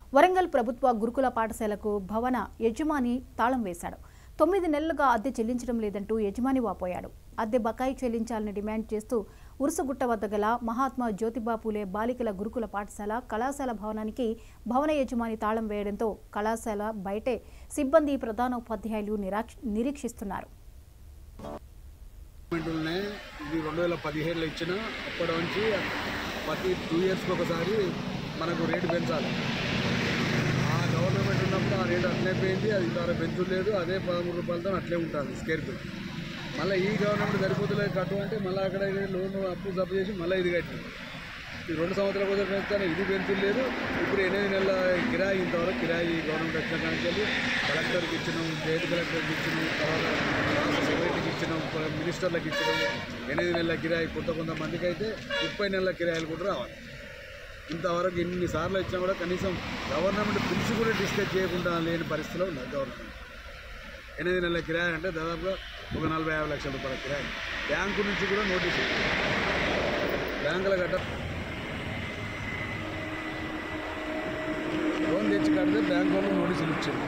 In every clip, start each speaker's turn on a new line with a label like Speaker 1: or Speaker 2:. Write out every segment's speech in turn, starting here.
Speaker 1: వరంగల్ ప్రభుత్వ గురుకుల పాఠశాలకు భవన యజమాని తాళం వేశాడు తొమ్మిది నెలలుగా అద్దె చెల్లించడం లేదంటూ యజమాని వాపోయాడు అద్దె బకాయి చెల్లించాలని డిమాండ్ చేస్తూ ఉరుసుగుట్ట వద్ద గల మహాత్మా జ్యోతిబా పూలే బాలికల గురుకుల పాఠశాల కళాశాల భవనానికి భవన యజమాని తాళం వేయడంతో కళాశాల బయటే సిబ్బంది ప్రధానోపాధ్యాయులు నిరాక్ష నిరీక్షిస్తున్నారు
Speaker 2: గవర్నమెంట్లోనే ఇది రెండు వేల పదిహేడులో ఇచ్చిన అప్పటి నుంచి ప్రతి టూ ఇయర్స్కి ఒకసారి మనకు రేటు పెంచాలి ఆ గవర్నమెంట్ ఉన్నప్పుడు ఆ రేటు అట్లే పోయింది అది ఇంతవరకు పెంచలేదు అదే పదమూడు రూపాయలతో అట్లే ఉంటుంది స్కేర్ ఫీట్ మళ్ళీ ఈ గవర్నమెంట్ సరిపోతులేదు కట్టు అంటే మళ్ళీ అక్కడ లోన్ అప్పు జప్పు చేసి మళ్ళీ ఇది కట్టి ఈ రెండు సంవత్సరాల కోసం పెంచుతాను ఇది పెంచలేదు ఇప్పుడు ఎనిమిది నెలల కిరాయి ఇంతవరకు కిరాయి గవర్నమెంట్ వచ్చిన కాడికి వెళ్ళి కలెక్టర్కి ఇచ్చినాం స్టేట్ కలెక్టర్కి ఇచ్చినాం తర్వాత రాష్ట్ర సెక్రటరీకి ఇచ్చినాం కొ- మినిస్టర్లకు ఇచ్చినాం ఎనిమిది నెలల కిరాయి కొంత కొంతమందికి అయితే ముప్పై నెలల కిరాయిలు కూడా రావాలి ఇంతవరకు ఎన్ని సార్లు ఇచ్చినా కూడా కనీసం గవర్నమెంట్ పిలిచి కూడా డిస్కస్ చేయకుండా లేని పరిస్థితిలో ఉన్నది గవర్నమెంట్ ఎనిమిది నెలల కిరాయి అంటే దాదాపుగా ఒక నలభై యాభై లక్షల రూపాయల కిరాయి బ్యాంకు నుంచి కూడా నోటీస్ ఇచ్చింది. బ్యాంకుల గట్ట లోన్ తెచ్చి కడితే బ్యాంక్ వాళ్ళు నోటీసులు ఇచ్చారు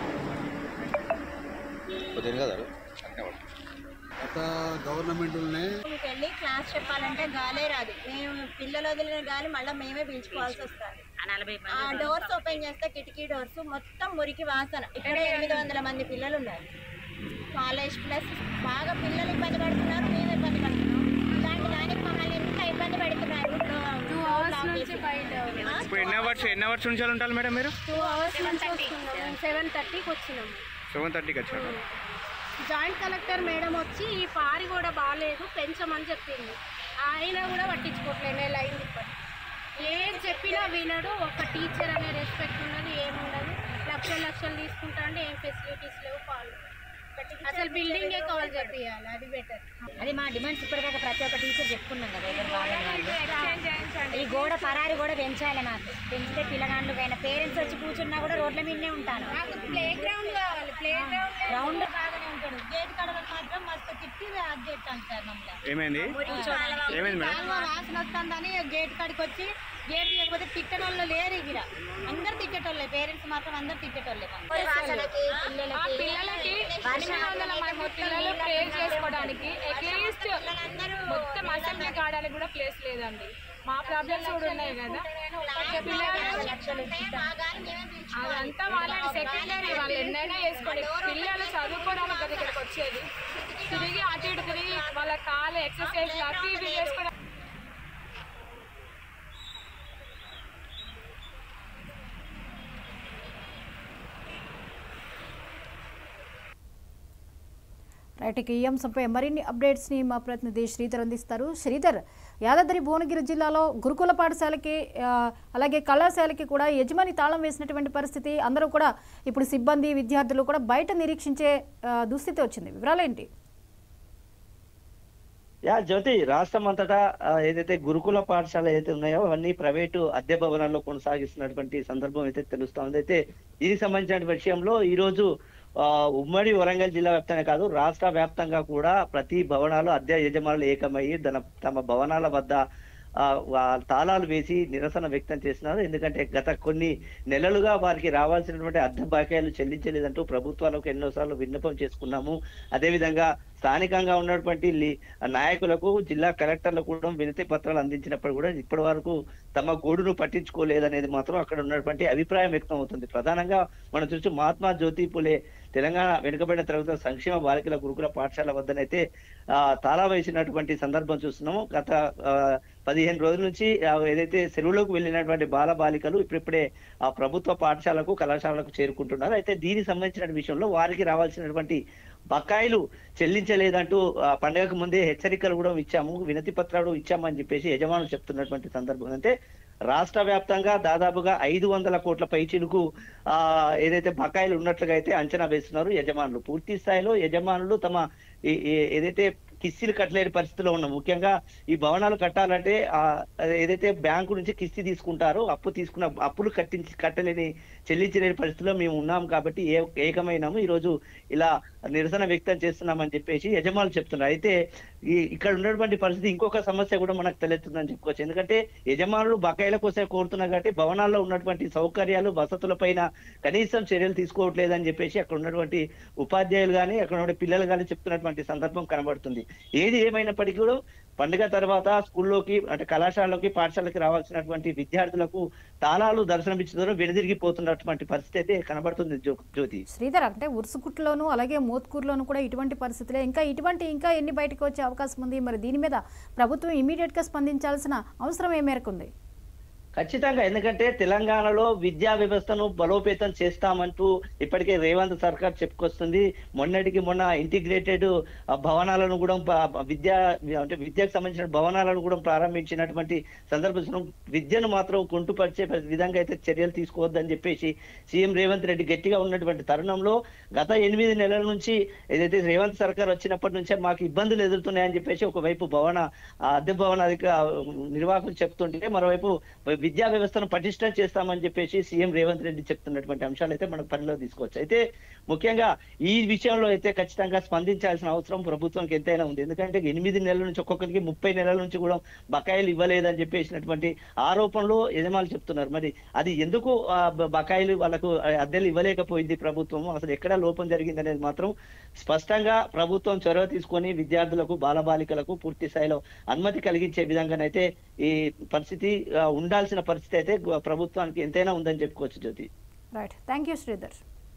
Speaker 3: కొద్దిగా కదా
Speaker 2: గత గవర్నమెంట్లోనే
Speaker 4: స్కూల్కి వెళ్ళి క్లాస్ చెప్పాలంటే గాలే రాదు మేము పిల్లలు వదిలిన గాలి మళ్ళీ మేమే పిలుచుకోవాల్సి వస్తుంది ఆ డోర్స్ ఓపెన్ చేస్తే కిటికీ డోర్స్ మొత్తం మురికి వాసన ఇక్కడ ఎనిమిది వందల మంది పిల్లలు ఉన్నారు కాలేజ్ ప్లస్ బాగా పిల్లలు ఇబ్బంది పడుతున్నారు మేము ఇబ్బంది పడుతున్నాం ఇలాంటి దానికి మమ్మల్ని ఎంత ఇబ్బంది పెడుతున్నారు టూ అవర్స్ నుంచి
Speaker 5: ఇప్పుడు ఎన్ని అవర్స్ ఎన్ని అవర్స్ ఉంచాలి ఉంటారు మేడం మీరు
Speaker 4: టూ అవర్స్ నుంచి వస్తున్నాం సెవెన్ థర్టీకి వచ్చినాము
Speaker 5: సెవెన్ థర్టీకి వచ్చారు
Speaker 4: జాయింట్ కలెక్టర్ మేడం వచ్చి ఈ పారి కూడా బాగాలేదు పెంచమని చెప్పింది ఆయన కూడా పట్టించుకోవట్లేదు నెల అయింది ఇప్పటి ఏం చెప్పినా వినడు ఒక టీచర్ అనే రెస్పెక్ట్ ఉండదు ఏముండదు లక్షలు లక్షలు తీసుకుంటా అంటే ఏం ఫెసిలిటీస్ లేవు పాలు అసలు బిల్డింగే కాల్ చెప్పియాలి అది బెటర్
Speaker 6: అది మా డిమాండ్స్ ఇప్పటిదాకా ప్రతి ఒక్క టీచర్ చెప్పుకున్నాం కదా ఎవరు వాళ్ళని వాళ్ళు ఈ గోడ పరారి కూడా పెంచాలి మాకు పెంచితే పిల్లగాండ్లకైనా పేరెంట్స్ వచ్చి కూర్చున్నా కూడా రోడ్ల మీదనే ఉంటాను
Speaker 4: ప్లే గ్రౌండ్ కావాలి ప్లే గ్రౌండ్
Speaker 6: గ్రౌండ్
Speaker 4: బాగానే ఉంటాడు గేట్ కడవకు మాత్రం మస్తు తిట్టి అది గేట్ అంటారు మమ్మల్ని
Speaker 5: ఏమైంది ఏమైంది మేడం
Speaker 4: కాలువ వాసన వస్తుందని గేట్ కాడికి వచ్చి గేట్ తీయకపోతే తిట్టేటోళ్ళు లేరు ఇక్కడ అందరు తిట్టేటోళ్ళే పేరెంట్స్ మాత్రం అందరు తిట్టేటోళ్ళే
Speaker 6: ఆ
Speaker 4: పిల్లలకి
Speaker 7: పిల్లలు ప్రే చేసుకోవడానికి అట్లీస్ట్ మొత్తం అసెంబ్లీ కావడానికి కూడా ప్లేస్ లేదండి మా ప్రాబ్లమ్స్ కూడా ఉన్నాయి కదా అదంతా వాళ్ళని సెకండరీ వాళ్ళు ఎన్నైనా చేసుకోండి పిల్లలు చదువుకోవడానికి కదా ఇక్కడికి వచ్చేది తిరిగి అటు ఇటు తిరిగి వాళ్ళ కాలు ఎక్సర్సైజ్ అటు ఇటు చేసుకోవడం
Speaker 1: రైట్ ఇక ఈ అంశంపై మరిన్ని అప్డేట్స్ని మా ప్రతినిధి శ్రీధర్ అందిస్తారు శ్రీధర్ యాదాద్రి భువనగిరి జిల్లాలో గురుకుల పాఠశాలకి ఆ, అలాగే కళాశాలకి కూడా యజమాని తాళం వేసినటువంటి పరిస్థితి అందరూ కూడా ఇప్పుడు సిబ్బంది విద్యార్థులు కూడా బయట నిరీక్షించే ఆ, దుస్థితి వచ్చింది వివరాలేంటి
Speaker 8: యా జ్యోతి రాష్ట్రం అంతటా ఆ, ఏదైతే గురుకుల పాఠశాల ఏదైతే ఉన్నాయో అవన్నీ ప్రైవేటు అద్దె భవనాల్లో కొనసాగిస్తున్నటువంటి సందర్భం అయితే తెలుస్తా ఉంది అయితే దీనికి సంబంధించిన విషయంలో ఈ రోజు ఆ, ఉమ్మడి వరంగల్ జిల్లా వ్యాప్తంగా కాదు రాష్ట్ర వ్యాప్తంగా కూడా ప్రతి భవనాలు అద్దె యజమానులు ఏకమయ్యి తన తమ భవనాల వద్ద ఆ, వా- తాళాలు వేసి నిరసన వ్యక్తం చేస్తున్నారు ఎందుకంటే గత కొన్ని నెలలుగా వారికి రావాల్సినటువంటి అద్దె బాకీలు చెల్లించలేదంటూ ప్రభుత్వాలకు ఎన్నోసార్లు విన్నపం చేసుకున్నాము అదేవిధంగా స్థానికంగా ఉన్నటువంటి లి- నాయకులకు జిల్లా కలెక్టర్లకు కూడా వినతి పత్రాలు అందించినప్పుడు కూడా ఇప్పటి వరకు తమ గోడును పట్టించుకోలేదనేది మాత్రం అక్కడ ఉన్నటువంటి అభిప్రాయం వ్యక్తం అవుతుంది ప్రధానంగా మనం చూసి మహాత్మా జ్యోతి పులే తెలంగాణ వెనుకబడిన తరగతుల సంక్షేమ బాలికల గురుకుల పాఠశాల వద్దనైతే ఆ, తాళా వేసినటువంటి సందర్భం చూస్తున్నాము గత ఆ, పదిహేను రోజుల నుంచి ఆ, ఏదైతే సెలవులోకి వెళ్ళినటువంటి బాల బాలికలు ఇప్పుడిప్పుడే ఆ ప్రభుత్వ పాఠశాలకు కళాశాలకు చేరుకుంటున్నారు అయితే దీనికి సంబంధించిన విషయంలో వారికి రావాల్సినటువంటి బకాయిలు చెల్లించలేదంటూ ఆ, పండగకు ముందే హెచ్చరికలు కూడా ఇచ్చాము వినతి పత్రాలు ఇచ్చామని చెప్పేసి యజమానులు చెప్తున్నటువంటి సందర్భం అంటే రాష్ట్ర వ్యాప్తంగా దాదాపుగా ఐదు వందల కోట్ల పైచిలుకు ఆ ఏదైతే బకాయిలు ఉన్నట్లుగా అయితే అంచనా వేస్తున్నారు యజమానులు పూర్తి స్థాయిలో యజమానులు తమ ఈ- ఈ- ఏదైతే కిస్తీలు కట్టలేని పరిస్థితిలో ఉన్నాం ముఖ్యంగా ఈ భవనాలు కట్టాలంటే ఆ ఏదైతే బ్యాంకు నుంచి కిస్తీ తీసుకుంటారో అప్పు తీసుకున్న అప్పులు కట్టించి కట్టలేని చెల్లించలేని పరిస్థితిలో మేము ఉన్నాం కాబట్టి ఏ ఏకమైనాము ఈ రోజు ఇలా నిరసన వ్యక్తం చేస్తున్నామని చెప్పేసి యజమానులు చెప్తున్నారు అయితే ఈ ఇక్కడ ఉన్నటువంటి పరిస్థితి ఇంకొక సమస్య కూడా మనకు తెలుస్తుందని చెప్పుకోవచ్చు ఎందుకంటే యజమానులు బకాయిల కోసం కోరుతున్నారు కాబట్టి భవనాల్లో ఉన్నటువంటి సౌకర్యాలు వసతుల పైన కనీసం చర్యలు తీసుకోవట్లేదని చెప్పేసి అక్కడ ఉన్నటువంటి ఉపాధ్యాయులు కానీ అక్కడ ఉన్న పిల్లలు కానీ చెప్తున్నటువంటి సందర్భం కనబడుతుంది ఏది ఏమైనప్పటికీ కూడా పండుగ తర్వాత స్కూల్లోకి అంటే కళాశాలలోకి పాఠశాలకి రావాల్సినటువంటి విద్యార్థులకు తాళాలు దర్శనమిచ్చిన వెనుదిరిగిపోతున్నటువంటి పరిస్థితి అయితే కనబడుతుంది జ్యో- జ్యోతి
Speaker 1: శ్రీధర్ అంటే ఉరుసుగుట్టులోను అలాగే మోత్కూరులోను కూడా ఇటువంటి పరిస్థితులే ఇంకా ఇటువంటి ఇంకా ఎన్ని బయటకు వచ్చే అవకాశం ఉంది మరి దీని మీద ప్రభుత్వం ఇమీడియట్ గా స్పందించాల్సిన అవసరం ఏ మేరకు ఉంది
Speaker 8: ఖచ్చితంగా ఎందుకంటే తెలంగాణలో విద్యా వ్యవస్థను బలోపేతం చేస్తామంటూ ఇప్పటికే రేవంత్ సర్కార్ చెప్పుకొస్తుంది మొన్నటికి మొన్న ఇంటిగ్రేటెడ్ భవనాలను కూడా ప- విద్యా అంటే విద్యకు సంబంధించిన భవనాలను కూడా ప్రారంభించినటువంటి సందర్భంలో విద్యను మాత్రం కుంటుపరిచే విధంగా అయితే చర్యలు తీసుకోవద్దని చెప్పేసి సీఎం రేవంత్ రెడ్డి గట్టిగా ఉన్నటువంటి తరుణంలో గత ఎనిమిది నెలల నుంచి ఏదైతే రేవంత్ సర్కార్ వచ్చినప్పటి నుంచే మాకు ఇబ్బందులు ఎదురుతున్నాయని చెప్పేసి ఒకవైపు భవన ఆ అద్దె భవన అధిక నిర్వాహకులు చెప్తుంటే మరోవైపు విద్యా వ్యవస్థను పటిష్టం చేస్తామని చెప్పేసి సీఎం రేవంత్ రెడ్డి చెప్తున్నటువంటి అంశాలు అయితే మనకు పనిలో తీసుకోవచ్చు అయితే ముఖ్యంగా ఈ విషయంలో అయితే ఖచ్చితంగా స్పందించాల్సిన అవసరం ప్రభుత్వానికి ఎంతైనా ఉంది ఎందుకంటే ఎనిమిది నెలల నుంచి ఒక్కొక్కరికి ముప్పై నెలల నుంచి కూడా బకాయిలు ఇవ్వలేదని చెప్పేసినటువంటి ఆరోపణలు యజమానులు చెప్తున్నారు మరి అది ఎందుకు ఆ బ- బకాయిలు వాళ్ళకు అద్దెలు ఇవ్వలేకపోయింది ప్రభుత్వం అసలు ఎక్కడ లోపం జరిగింది అనేది మాత్రం స్పష్టంగా ప్రభుత్వం చొరవ తీసుకొని విద్యార్థులకు బాలబాలికలకు పూర్తి స్థాయిలో అనుమతి కలిగించే విధంగానైతే ఈ పరిస్థితి ఆ, ఉండాల్సిన పరిస్థితి అయితే గు- ప్రభుత్వానికి ఎంతైనా ఉందని చెప్పుకోవచ్చు Jyothi
Speaker 1: right thank you Sridhar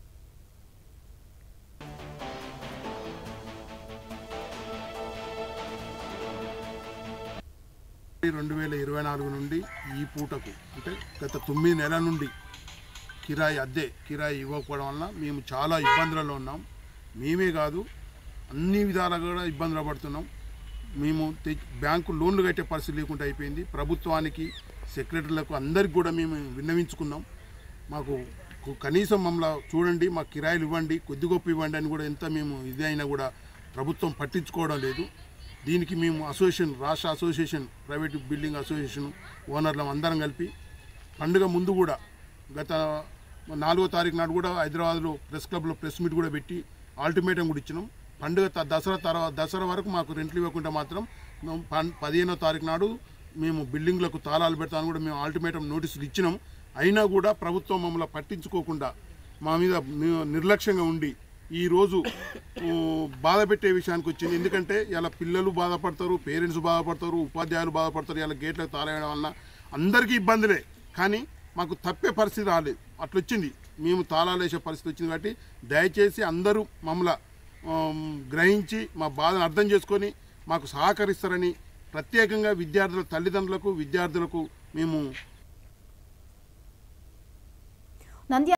Speaker 3: రెండు వేల ఇరవై నాలుగు నుండి ఈ పూటకు అంటే గత తొమ్మిది నెలల నుండి కిరాయి అద్దె కిరాయి ఇవ్వకపోవడం వలన మేము చాలా ఇబ్బందులలో ఉన్నాం మేమే కాదు అన్ని విధాలుగా కూడా ఇబ్బందులు పడుతున్నాం మేము తె- బ్యాంకు లోన్లు కట్టే పరిస్థితి లేకుండా అయిపోయింది ప్రభుత్వానికి సెక్రటరీలకు అందరికి కూడా మేము విన్నవించుకున్నాం మాకు కు- కనీసం మమ్మల్ని చూడండి మాకు కిరాయిలు ఇవ్వండి కొద్ది గొప్ప ఇవ్వండి అని కూడా ఎంత మేము ఇది అయినా కూడా ప్రభుత్వం పట్టించుకోవడం లేదు దీనికి మేము అసోసియేషన్ రాష్ట్ర అసోసియేషన్ ప్రైవేట్ బిల్డింగ్ అసోసియేషన్ ఓనర్లం అందరం కలిపి పండుగ ముందు కూడా గత నాలుగో తారీఖు నాడు కూడా హైదరాబాద్లో ప్రెస్ క్లబ్లో ప్రెస్ మీట్ కూడా పెట్టి ఆల్టిమేటం కూడా ఇచ్చినాం పండుగ త- దసరా తర్వాత దసరా వరకు మాకు రెంట్లు ఇవ్వకుండా మాత్రం మేము పన్- పదిహేనో తారీఖు నాడు మేము బిల్డింగ్లకు తాళాలు పెడతామని కూడా మేము ఆల్టిమేటం నోటీసులు ఇచ్చినాం అయినా కూడా ప్రభుత్వం మమ్మల్ని పట్టించుకోకుండా మా మీద ని- నిర్లక్ష్యంగా ఉండి ఈరోజు ఊ, బాధ పెట్టే విషయానికి వచ్చింది ఎందుకంటే ఇలా పిల్లలు బాధపడతారు పేరెంట్స్ బాధపడతారు ఉపాధ్యాయులు బాధపడతారు ఇలా గేట్లకు తాళేయడం వలన అందరికీ ఇబ్బందులే కానీ మాకు తప్పే పరిస్థితి రాలేదు అట్లా వచ్చింది మేము తాళాలు వేసే పరిస్థితి వచ్చింది కాబట్టి దయచేసి అందరూ మమ్మల్ని ఆమ్, గ్రహించి మా బాధను అర్థం చేసుకొని మాకు సహకరిస్తారని ప్రత్యేకంగా విద్యార్థుల తల్లిదండ్రులకు విద్యార్థులకు మేము
Speaker 1: నంద్యాల